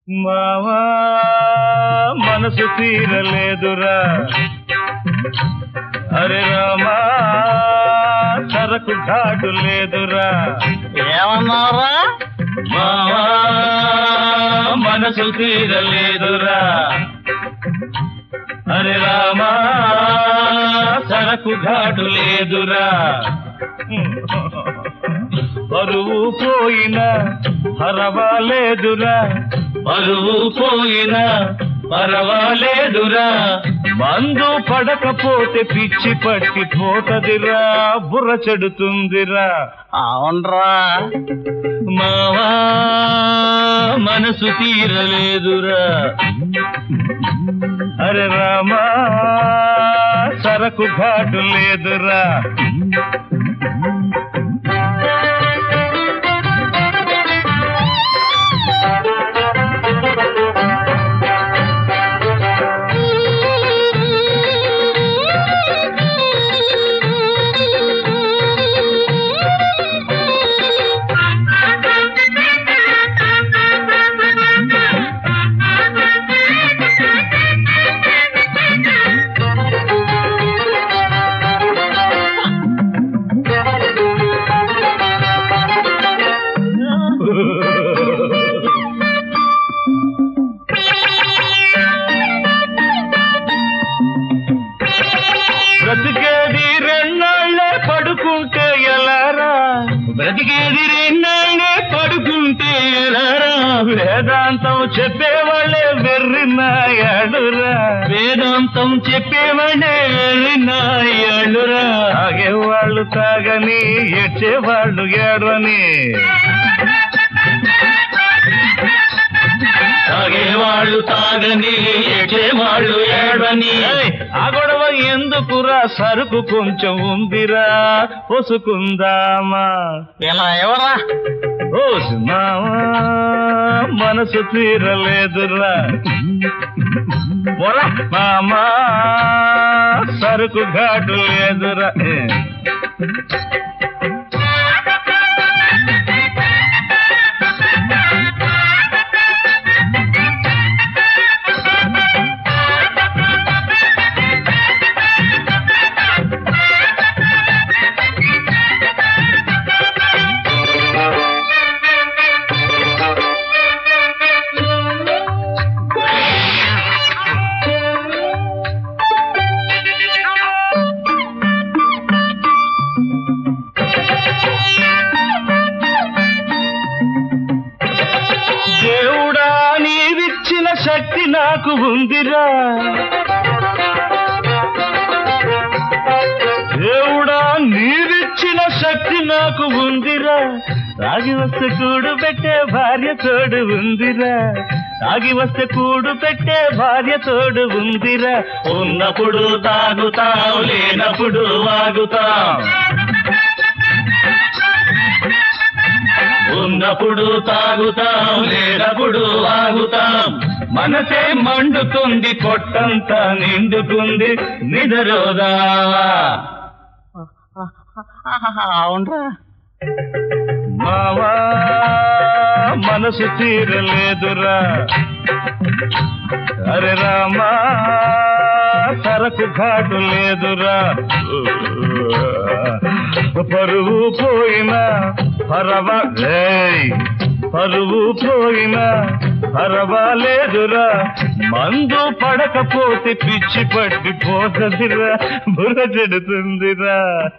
మావా మనసు తీరలేదురా అరే రామా సరకు ఘాటు లేదురా ఏమన్నారా మావా మనసు తీరలేదురా అరే రామా సరకు ఘాటు లేదురా పరువు పోయినా పర్వాలేదురా పరువు పోయినా పర్వాలేదురా మందు పడకపోతే పిచ్చి పట్టి పోతదిరా బుర్ర చెడుతుందిరా అవునరా మావా మనసు తీరలేదురా అరే రామా సరకు ఘాటు లేదురా బ్రతికేది రెండాళ్ళే పడుకుంటే ఎలారా బ్రతికేది రెండాళ్ళే పడుకుంటే ఎలారా వేదాంతం చెప్పేవాళ్ళే వెర్రినాయాడురా వేదాంతం చెప్పేవాళ్ళే వెర్రినాయాడురా తాగేవాళ్ళు తాగని ఏడ్చేవాళ్ళు ఏడవని తాగేవాళ్ళు తాగని ఏడ్చేవాళ్ళు ఏడవని ఆ గొడవ ఎందుకురా సరుకు కొంచెం ఉందిరా పొసుకుందామా ఇలా ఎవరా ఓ మావా మనసు తీరలేదురా పొరా మామా సరుకు ఘాటు లేదురా దేవుడా నీవిచ్చిన శక్తి నాకు ఉందిరా దేవుడా నీవిచ్చిన శక్తి నాకు ఉందిరా తాగి వస్తే కూడు పెట్టే భార్య తోడు ఉందిరా తాగి వస్తే కూడు పెట్టే భార్య తోడు ఉందిరా ఉన్నప్పుడు తాగుతాం లేనప్పుడు వాగుతాం ఉన్నప్పుడు తాగుతాం లేనప్పుడు ఆగుతాం మనసే మండుతుంది పొట్టంతా నిండుతుంది నిదరోదా అవునరా మావా మనసు తీరలేదురా అరే రామా సరకు ఘాటు లేదురా పరువు పోయినా పరవా ఏయ్! పరువు పోయినా పర్వాలేదురా మందు పడకపోతే పిచ్చి పట్టి పోతదిరా బుర్ర చెడుతుందిరా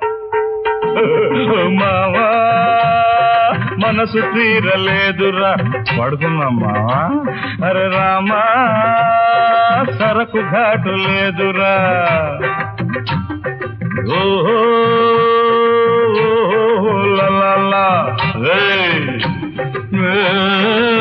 మావా మనసు తీరలేదురా పడుకున్నాం మావా అరే రామా సరకు ఘాటు లేదురా ఓహో ఓహో, లా లా లా. ఏయ్. ఏయ్.